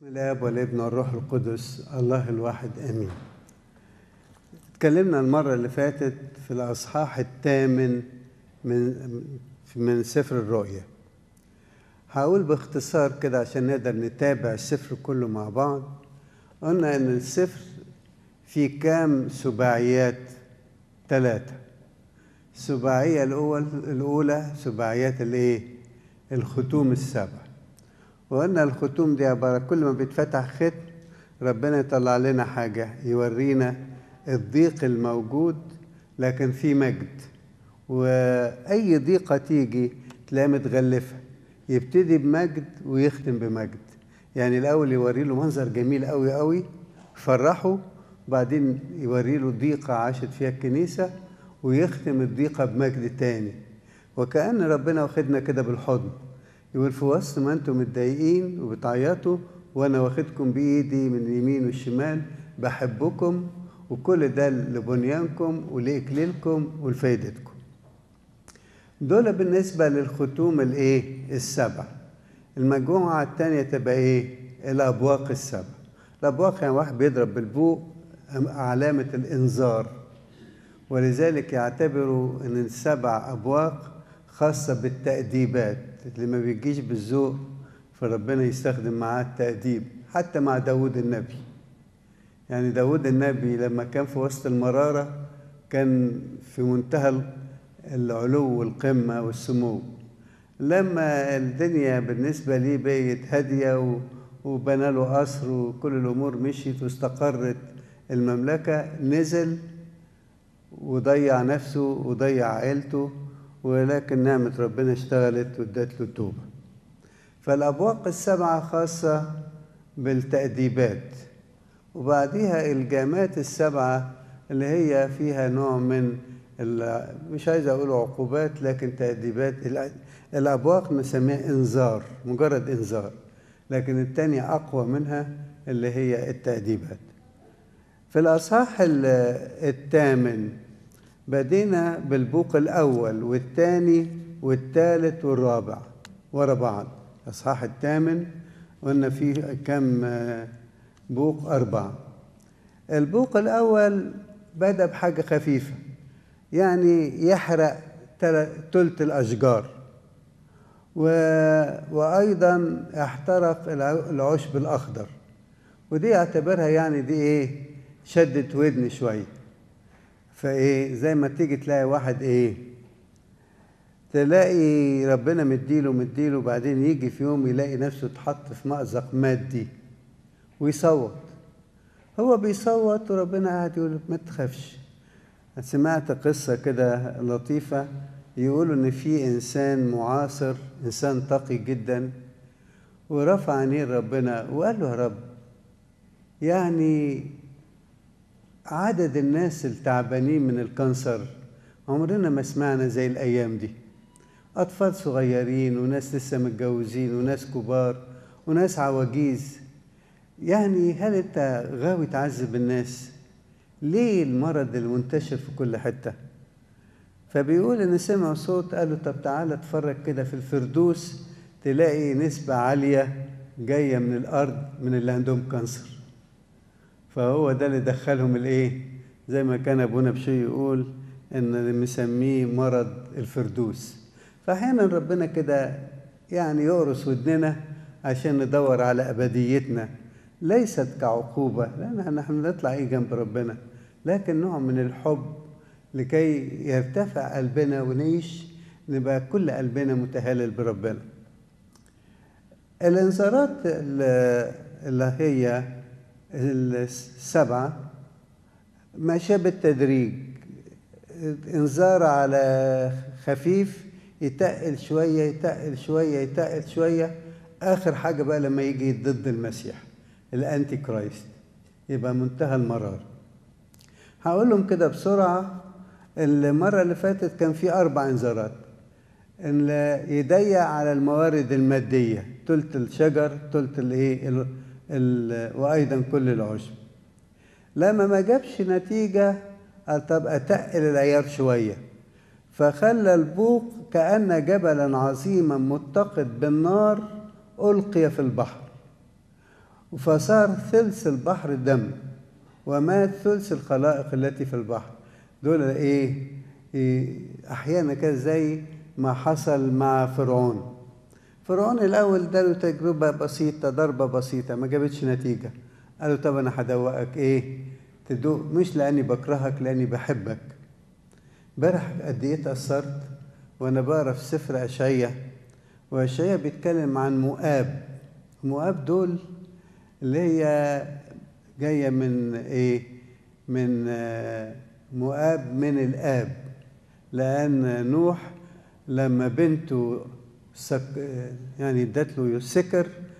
الاب والابن والروح القدس الله الواحد امين اتكلمنا المره اللي فاتت في الاصحاح الثامن من من سفر الرؤيا هقول باختصار كده عشان نقدر نتابع السفر كله مع بعض قلنا ان السفر فيه كام سباعيات ثلاثه السباعيه الاول الاولى سباعيات الايه الختوم السبع وقلنا الختوم دي عبارة كل ما بيتفتح ختم ربنا يطلع لنا حاجة يورينا الضيق الموجود لكن في مجد وأي ضيقة تيجي تلاقيها متغلفة يبتدي بمجد ويختم بمجد يعني الأول يوري له منظر جميل قوي قوي يفرحه وبعدين يوري له ضيقة عاشت فيها الكنيسة ويختم الضيقة بمجد تاني وكأن ربنا واخدنا كده بالحضن يقول في وسط ما انتم متضايقين وبتعيطوا وانا واخدكم بايدي من اليمين والشمال بحبكم وكل ده لبنيانكم ولاكليلكم ولفايدتكم دول بالنسبه للختوم الايه السبع المجموعه الثانيه تبقى ايه الابواق السبع الابواق يعني واحد بيضرب بالبوق علامه الانذار ولذلك يعتبروا ان السبع ابواق خاصه بالتاديبات اللي ما بيجيش بالذوق فربنا يستخدم معاه التأديب حتى مع داود النبي يعني داود النبي لما كان في وسط المرارة كان في منتهى العلو والقمة والسمو لما الدنيا بالنسبة ليه بقت هادية وبنى له قصر وكل الأمور مشيت واستقرت المملكة نزل وضيع نفسه وضيع عيلته ولكن نعمة ربنا اشتغلت وادت له توبة فالأبواق السبعة خاصة بالتأديبات وبعديها الجامات السبعة اللي هي فيها نوع من مش عايز أقول عقوبات لكن تأديبات الأبواق نسميها إنذار مجرد إنذار لكن التانية أقوى منها اللي هي التأديبات في الأصحاح الثامن بدينا بالبوق الأول والثاني والثالث والرابع ورا بعض الأصحاح الثامن قلنا فيه كم بوق أربعة البوق الأول بدأ بحاجة خفيفة يعني يحرق تلت الأشجار و... وأيضا احترق العشب الأخضر ودي اعتبرها يعني دي إيه شدت ودن شويه فايه زي ما تيجي تلاقي واحد ايه تلاقي ربنا مديله مديله وبعدين يجي في يوم يلاقي نفسه اتحط في مأزق مادي ويصوت هو بيصوت وربنا قاعد يقول ما تخافش سمعت قصة كده لطيفة يقولوا إن في إنسان معاصر إنسان تقي جدا ورفع عينيه ربنا وقال له يا رب يعني عدد الناس التعبانين من الكانسر عمرنا ما سمعنا زي الأيام دي أطفال صغيرين وناس لسه متجوزين وناس كبار وناس عواجيز يعني هل أنت غاوي تعذب الناس؟ ليه المرض المنتشر في كل حتة؟ فبيقول إن سمعوا صوت قالوا طب تعالى اتفرج كده في الفردوس تلاقي نسبة عالية جاية من الأرض من اللي عندهم كانسر فهو ده اللي دخلهم الايه زي ما كان ابونا بشوي يقول ان اللي مسميه مرض الفردوس فاحيانا ربنا كده يعني يقرص ودننا عشان ندور على ابديتنا ليست كعقوبه لان نحن نطلع ايه جنب ربنا لكن نوع من الحب لكي يرتفع قلبنا ونعيش نبقى كل قلبنا متهلل بربنا الانذارات اللي هي السبعة ماشية بالتدريج انذار على خفيف يتقل شوية يتقل شوية يتقل شوية آخر حاجة بقى لما يجي ضد المسيح الأنتي كرايست يبقى منتهى المرار هقول لهم كده بسرعة المرة اللي فاتت كان في أربع إنذارات إن يضيق على الموارد المادية تلت الشجر تلت الإيه وايضا كل العشب لما ما جابش نتيجه قال طب اتقل العيار شويه فخلى البوق كان جبلا عظيما متقد بالنار القي في البحر فصار ثلث البحر دم ومات ثلث الخلائق التي في البحر دول ايه, إيه احيانا كده زي ما حصل مع فرعون فرعون الاول اداله تجربه بسيطه ضربه بسيطه ما جابتش نتيجه قالوا طب انا هدوقك ايه تدوق مش لاني بكرهك لاني بحبك امبارح قد ايه اتاثرت وانا بقرا في سفر اشعياء واشعياء بيتكلم عن مؤاب مؤاب دول اللي هي جايه من ايه من مؤاب من الاب لان نوح لما بنته سك يعني ادت له سكر